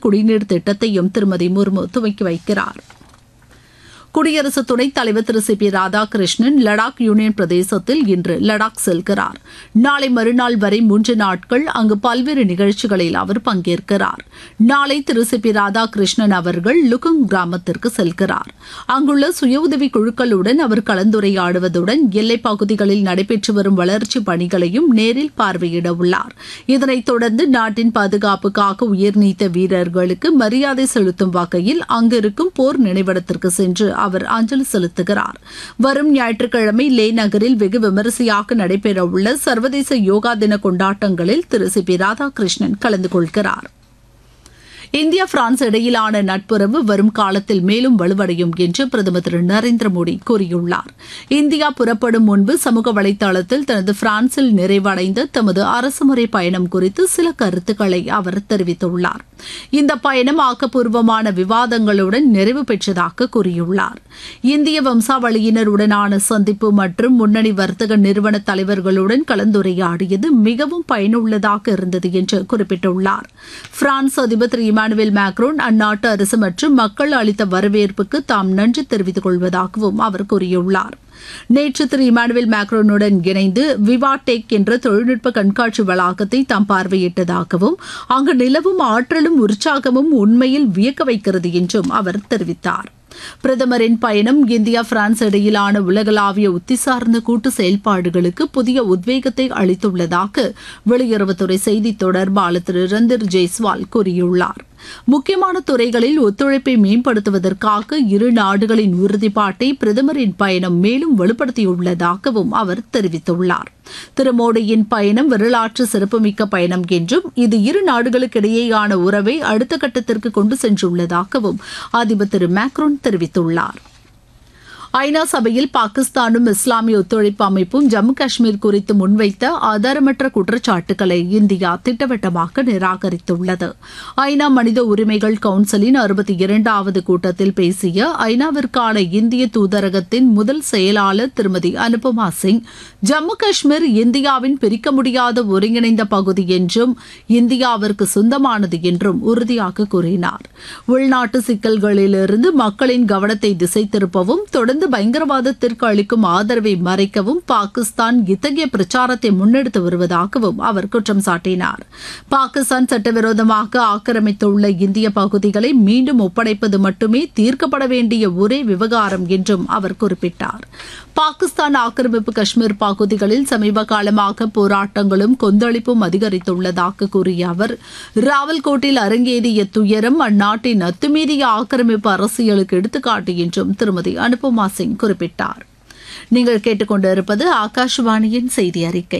குடிநீர் திட்டத்தையும் திருமதி முர்மு துவக்கி வைக்கிறார் குடியரசு துணைத் தலைவர் திரு C P Radhakrishnan Ladakh union பிரதேசத்தில் இன்று லடாக் செல்கிறார் நாளை மறுநாள் வரை மூன்று நாட்கள் அங்கு பல்வேறு நிகழ்ச்சிகளில் அவர் பங்கேற்கிறார் நாளை திரு சி பி ராதாகிருஷ்ணன் அவர்கள் லுகுங் கிராமத்திற்கு செல்கிறார் அங்குள்ள சுய உதவி குழுக்களுடன் அவர் கலந்துரையாடுவதுடன் எல்லைப் பகுதிகளில் நடைபெற்று வரும் வளர்ச்சிப் பணிகளையும் நேரில் பார்வையிட உள்ளார் இதனைத் தொடர்ந்து நாட்டின் பாதுகாப்புக்காக உயிர் நீத்த வீரர்களுக்கு மரியாதை செலுத்தும் வகையில் அங்கிருக்கும் போர் நினைவிடத்திற்கு சென்று அவர் அஞ்சலி செலுத்துகிறார் வரும் ஞாயிற்றுக்கிழமை லே நகரில் வெகு விமரிசையாக நடைபெறவுள்ள சர்வதேச யோகா தின கொண்டாட்டங்களில் திரு சி பி ராதாகிருஷ்ணன் கலந்து கொள்கிறார் இந்தியா பிரான்ஸ் இடையிலான நட்புறவு வரும் காலத்தில் மேலும் வலுவடையும் என்று பிரதமர் திரு நரேந்திர மோடி கூறியுள்ளார் இந்தியா புறப்படும் முன்பு சமூக வலைதளத்தில் தனது பிரான்சில் நிறைவடைந்த தமது அரசுமுறை பயணம் குறித்து சில கருத்துக்களை அவர் தெரிவித்துள்ளார் இந்த பயணம் ஆக்கப்பூர்வமான விவாதங்களுடன் நிறைவு பெற்றதாக கூறியுள்ளார் இந்திய வம்சாவளியினருடனான சந்திப்பு மற்றும் முன்னணி வர்த்தக நிறுவன தலைவர்களுடன் கலந்துரையாடியது மிகவும் பயனுள்ளதாக இருந்தது என்று குறிப்பிட்டுள்ளார் பிரான்ஸ் அதிபர் திரு இமானுவேல் மேக்ரோன் அந்நாட்டு அரசு மற்றும் மக்கள் அளித்த வரவேற்புக்கு தாம் நன்றி தெரிவித்துக் கொள்வதாகவும் அவர் கூறியுள்ளார் நேற்று திரு இமானுவேல் மேக்ரோனுடன் இணைந்து விவாடெக் என்ற தொழில்நுட்ப கண்காட்சி வளாகத்தை தாம் பார்வையிட்டதாகவும் அங்கு நிலவும் ஆற்றலும் உற்சாகமும் உண்மையில் வியக்க வைக்கிறது என்றும் அவர் தெரிவித்தார் பிரதமரின் பயணம் இந்தியா பிரான்ஸ் இடையிலான உலகளாவிய உத்தி சார்ந்த கூட்டு செயல்பாடுகளுக்கு புதிய உத்வேகத்தை அளித்துள்ளதாக வெளியுறவுத்துறை செய்தி தொடர்பாளர் திரு ரந்தர் ஜெய்ஸ்வால் கூறியுள்ளார் முக்கியமான துறைகளில் ஒத்துழைப்பை மேம்படுத்துவதற்காக இரு நாடுகளின் உறுதிப்பாட்டை பிரதமரின் பயணம் மேலும் வலுப்படுத்தியுள்ளதாகவும் அவர் தெரிவித்துள்ளார் திரு மோடியின் பயணம் வரலாற்று சிறப்புமிக்க பயணம் என்றும் இது இரு நாடுகளுக்கிடையேயான உறவை அடுத்த கட்டத்திற்கு கொண்டு சென்றுள்ளதாகவும் அதிபர் திரு மேக்ரோன் தெரிவித்துள்ளார் ஐநா சபையில் பாகிஸ்தானும் இஸ்லாமிய ஒத்துழைப்பு அமைப்பும் ஜம்மு காஷ்மீர் குறித்து முன்வைத்த ஆதாரமற்ற குற்றச்சாட்டுகளை இந்தியா திட்டவட்டமாக நிராகரித்துள்ளது ஐநா மனித உரிமைகள் கவுன்சிலின் அறுபத்தி இரண்டாவது கூட்டத்தில் பேசிய ஐநாவிற்கான இந்திய தூதரகத்தின் முதல் செயலாளர் திருமதி அனுபமா சிங் ஜம்மு காஷ்மீர் இந்தியாவின் பிரிக்க முடியாத ஒருங்கிணைந்த பகுதி என்றும் இந்தியாவிற்கு சொந்தமானது என்றும் உறுதியாக கூறினார் உள்நாட்டு சிக்கல்களிலிருந்து மக்களின் கவனத்தை திசை திருப்பவும் தொடர்ந்து பயங்கரவாதத்திற்கு அளிக்கும் ஆதரவை மறைக்கவும் பாகிஸ்தான் இத்தகைய பிரச்சாரத்தை முன்னெடுத்து வருவதாகவும் அவர் குற்றம் சாட்டினார் பாகிஸ்தான் சட்டவிரோதமாக ஆக்கிரமித்துள்ள இந்திய பகுதிகளை மீண்டும் ஒப்படைப்பது மட்டுமே தீர்க்கப்பட வேண்டிய ஒரே விவகாரம் என்றும் அவர் குறிப்பிட்டார் பாகிஸ்தான் ஆக்கிரமிப்பு காஷ்மீர் பகுதிகளில் சமீப காலமாக போராட்டங்களும் கொந்தளிப்பும் அதிகரித்துள்ளதாக கூறிய அவர் ராவல்கோட்டில் அரங்கேறிய துயரம் அந்நாட்டின் அத்துமீறிய ஆக்கிரமிப்பு அரசியலுக்கு எடுத்துக்காட்டு என்றும் திருமதி அனுபமா சிங் குறிப்பிட்டார் நீங்கள் கேட்டுக்கொண்டிருப்பது ஆகாஷவாணியின் செய்தி அறிக்கை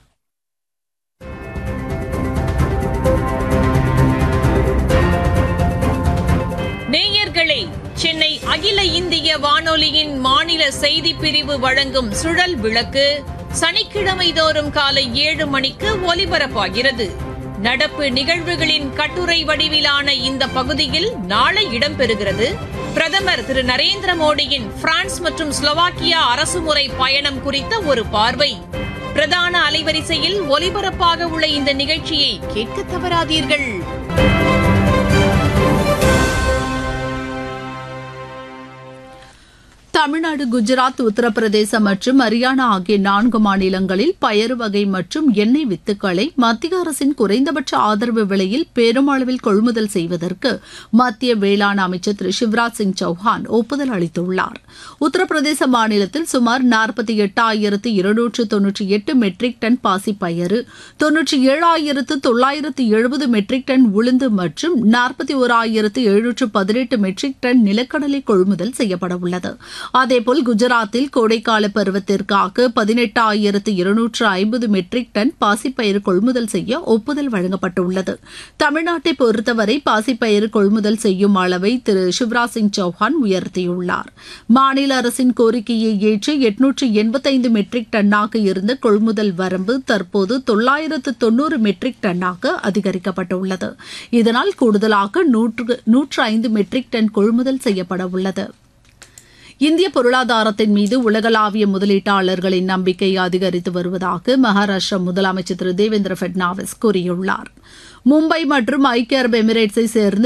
நேயர்களே சென்னை அகில இந்திய வானொலியின் மாநில செய்தி பிரிவு வழங்கும் சுழல் விளக்கு சனிக்கிழமை தோறும் காலை ஏழு மணிக்கு ஒலிபரப்பாகிறது நடப்பு நிகழ்வுகளின் கட்டுரை வடிவிலான இந்த பகுதியில் நாளை இடம்பெறுகிறது பிரதமர் திரு நரேந்திர மோடியின் பிரான்ஸ் மற்றும் ஸ்லோவாக்கியா அரசுமுறை பயணம் குறித்த ஒரு பார்வை பிரதான அலைவரிசையில் ஒலிபரப்பாக உள்ள இந்த நிகழ்ச்சியை கேட்க தவறாதீர்கள் தமிழ்நாடு குஜராத் உத்தரப்பிரதேசம் மற்றும் ஹரியானா ஆகிய நான்கு மாநிலங்களில் பயறு வகை மற்றும் எண்ணெய் வித்துக்களை மத்திய அரசின் குறைந்தபட்ச ஆதரவு விலையில் பெருமளவில் கொள்முதல் செய்வதற்கு மத்திய வேளாண் அமைச்சர் திரு சிவராஜ் சிங் சௌஹான் ஒப்புதல் அளித்துள்ளார் உத்தரப்பிரதேச மாநிலத்தில் சுமார் நாற்பத்தி எட்டாயிரத்து இருநூற்று தொன்னூற்றி எட்டு மெட்ரிக் டன் பாசிப்பயறு தொன்னூற்றி ஏழாயிரத்து தொள்ளாயிரத்து எழுபது மெட்ரிக் டன் உளுந்து மற்றும் நாற்பத்தி ஓராயிரத்து எழுநூற்று பதினெட்டு மெட்ரிக் டன் நிலக்கடலை கொள்முதல் செய்யப்பட உள்ளது அதேபோல் குஜராத்தில் கோடைக்கால பருவத்திற்காக பதினெட்டாயிரத்து இருநூற்று ஐம்பது மெட்ரிக் டன் பாசிப்பயிறு கொள்முதல் செய்ய ஒப்புதல் வழங்கப்பட்டுள்ளது தமிழ்நாட்டை பொறுத்தவரை பாசிப்பயிறு கொள்முதல் செய்யும் அளவை திரு சிவராஜ் சிங் சௌஹான் உயர்த்தியுள்ளார் மாநில அரசின் கோரிக்கையை ஏற்று எட்நூற்று எண்பத்தைந்து மெட்ரிக் டன்னாக இருந்த கொள்முதல் வரம்பு தற்போது தொள்ளாயிரத்து தொன்னூறு மெட்ரிக் டன்னாக அதிகரிக்கப்பட்டுள்ளது இதனால் கூடுதலாக நூற்று நூற்று ஐந்து மெட்ரிக் டன் கொள்முதல் செய்யப்பட உள்ளது இந்திய பொருளாதாரத்தின் மீது உலகளாவிய முதலீட்டாளர்களின் நம்பிக்கை அதிகரித்து வருவதாக மகாராஷ்டிரா முதலமைச்சர் திரு தேவேந்திர பட்னாவிஸ் கூறியுள்ளார் மும்பை மற்றும் ஐக்கிய அரபு எமிரேட்ஸை சேர்ந்து